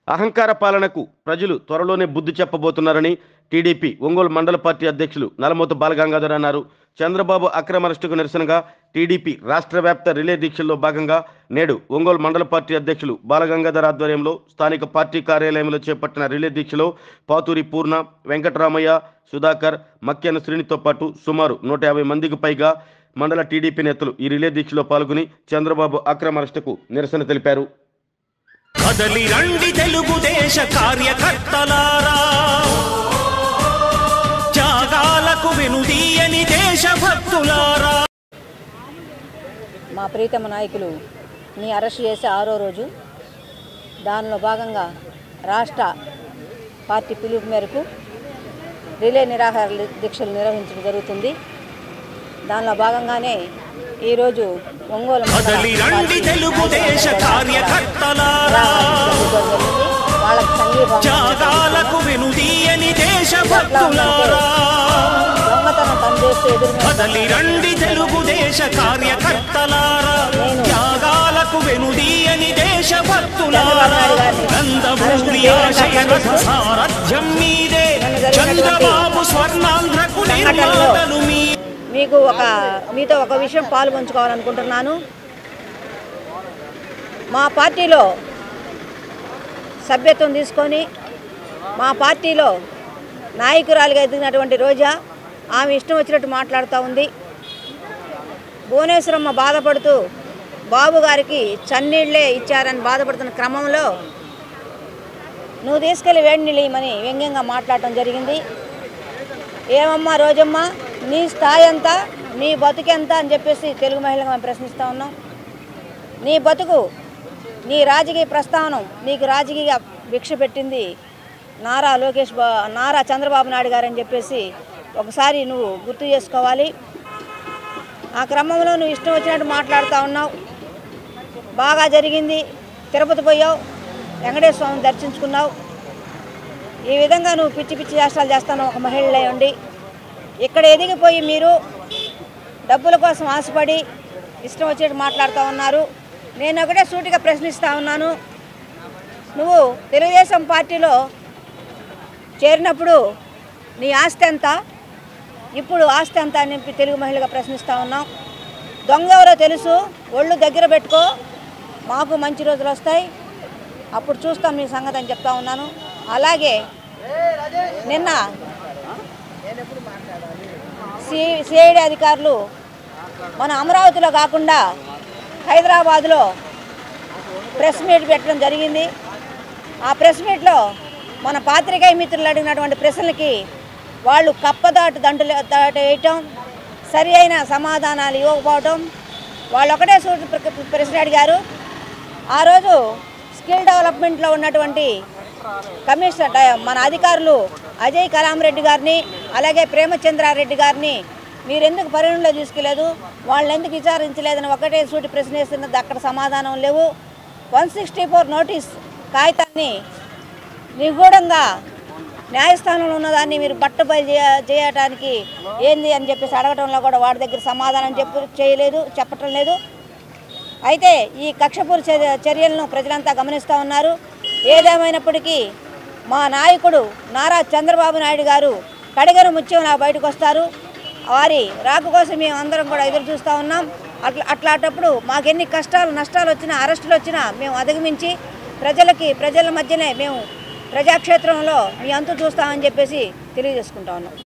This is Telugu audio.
అహంకార పాలనకు ప్రజలు త్వరలోనే బుద్ధి చెప్పబోతున్నారని టీడీపీ ఒంగోలు మండల పార్టీ అధ్యక్షులు నలమోతు బాలగంగాధర్ అన్నారు చంద్రబాబు అక్రమ అరెస్టుకు నిరసనగా టీడీపీ రాష్ట్ర వ్యాప్త రిలే దీక్షల్లో భాగంగా నేడు ఒంగోలు మండల పార్టీ అధ్యక్షులు బాలగంగాధర్ ఆధ్వర్యంలో స్థానిక పార్టీ కార్యాలయంలో చేపట్టిన రిలే దీక్షలో పాతూరి పూర్ణ వెంకటరామయ్య సుధాకర్ మక్కెన శ్రేణితో పాటు సుమారు నూట యాభై మందికి పైగా మండల టీడీపీ నేతలు ఈ రిలే దీక్షలో పాల్గొని చంద్రబాబు అక్రమ అరెస్టుకు నిరసన తెలిపారు కదలి రండి తెలుగుదేశ కార్యకర్తలారా త్యాగాలకు వెనుదీయని దేశభక్తులారా మా ప్రీతమ నాయకులు ని అరెస్ట్ చేసి ఆరో రోజు దానిలో భాగంగా రాష్ట్ర పార్టీ పిలుపు మేరకు రిలే నిరాహార దీక్షలు నిర్వహించడం జరుగుతుంది దానిలో భాగంగానే ఈరోజు ఒంగోలు మండల కదలి రండి పార్టీ తెలుగుదేశ నాయకులు కార్యకర్తలారా నిర్వహించడం జరిగింది. వాళ్ళకి సంఘీభావం త్యాగాలకు వెనుదీయని దేశభక్తులారా దొంగతనం పనిచేస్తూ ఎదురు కదలి రండి తెలుగుదేశ కార్యకర్తలారా త్యాగాలకు వెనుదీయని దేశభక్తులారా నందమూరి ఆశయ సారథ్యం మీదే చంద్రబాబు స్వర్ణాంధ్రకు నిర్మాతలు మీ మీకు ఒక మీతో ఒక విషయం పాలు పంచుకోవాలనుకుంటున్నాను మా పార్టీలో సభ్యత్వం తీసుకొని మా పార్టీలో నాయకురాలిగా ఎదిగినటువంటి రోజా ఆమె ఇష్టం వచ్చినట్టు మాట్లాడుతూ ఉంది భువనేశ్వరమ్మ బాధపడుతూ బాబు గారికి చన్నీళ్ళే ఇచ్చారని బాధపడుతున్న క్రమంలో నువ్వు తీసుకెళ్ళి వేడి నీళ్ళు ఇయ్యమని వ్యంగ్యంగా మాట్లాడటం జరిగింది ఏమమ్మా రోజమ్మ నీ స్థాయి ఎంత నీ బతుకెంత అని చెప్పేసి తెలుగు మహిళగా మేము ప్రశ్నిస్తూ ఉన్నాం నీ బతుకు నీ రాజకీయ ప్రస్థానం నీకు రాజకీయ భిక్ష పెట్టింది నారా లోకేష్ బా నారా చంద్రబాబు నాయుడు గారు అని చెప్పేసి ఒకసారి నువ్వు గుర్తు చేసుకోవాలి ఆ క్రమంలో నువ్వు ఇష్టం వచ్చినట్టు మాట్లాడుతూ ఉన్నావు బాగా జరిగింది తిరుపతి పోయావు వెంకటేశ్వర స్వామిని దర్శించుకున్నావు ఈ విధంగా నువ్వు పిచ్చి పిచ్చి చేష్టాలు చేస్తాను ఒక మహిళ ఉండి ఇక్కడ ఎదిగిపోయి మీరు డబ్బుల కోసం ఆశపడి ఇష్టం వచ్చేట్టు మాట్లాడుతూ ఉన్నారు నేను ఒకటే సూటిగా ప్రశ్నిస్తూ ఉన్నాను నువ్వు తెలుగుదేశం పార్టీలో చేరినప్పుడు నీ ఆస్తి ఎంత ఇప్పుడు ఆస్తి ఎంత అని చెప్పి తెలుగు మహిళగా ప్రశ్నిస్తూ ఉన్నాం దొంగ ఎవరో తెలుసు ఒళ్ళు దగ్గర పెట్టుకో మాకు మంచి రోజులు వస్తాయి అప్పుడు చూస్తాం మీ సంగతి అని చెప్తా ఉన్నాను అలాగే నిన్న సి సిఐడి అధికారులు మన అమరావతిలో కాకుండా హైదరాబాద్లో ప్రెస్ మీట్ పెట్టడం జరిగింది ఆ ప్రెస్ మీట్లో మన పాత్రికేయ మిత్రులు అడిగినటువంటి ప్రశ్నలకి వాళ్ళు కప్పదాటు దండలు దాటి వేయటం సరి అయిన సమాధానాలు ఇవ్వకపోవటం వాళ్ళు ఒకటే సూటి ప్ర- ప్రశ్న అడిగారు ఆ రోజు స్కిల్ డెవలప్మెంట్లో ఉన్నటువంటి కమిషనర్ డ- మన అధికారులు అజయ్ కలాం రెడ్డి గారిని అలాగే ప్రేమచంద్రారెడ్డి గారిని మీరు ఎందుకు పరిగణలో తీసుకెలేదు వాళ్ళని ఎందుకు విచారించలేదని ఒకటే సూటి ప్రశ్న వేస్తున్నది అక్కడ సమాధానం లేవు వన్ సిక్స్టీ ఫోర్ నోటీస్ కాగితాన్ని నిగూఢంగా న్యాయస్థానంలో ఉన్నదాన్ని మీరు బట్టబయలు చేయ చేయటానికి ఏంది అని చెప్పేసి అడగడంలో కూడా వాడి దగ్గర సమాధానం చెప్పు చేయలేదు చెప్పటం లేదు అయితే ఈ కక్షపూర్ చర్య చర్యలను ప్రజలంతా గమనిస్తూ ఉన్నారు ఏదేమైనప్పటికీ మా నాయకుడు నారా చంద్రబాబు నాయుడు గారు కడిగరు ముత్యంలా బయటకు వస్తారు వారి రాక కోసం మేము అందరం కూడా ఎదురు చూస్తూ ఉన్నాం అట్లా అట్లాంటప్పుడు మాకెన్ని కష్టాలు నష్టాలు వచ్చినా అరెస్టులు వచ్చినా మేము అధిగమించి ప్రజలకి ప్రజల మధ్యనే మేము ప్రజాక్షేత్రంలో మీ అంతు చూస్తామని చెప్పేసి తెలియజేసుకుంటా ఉన్నాం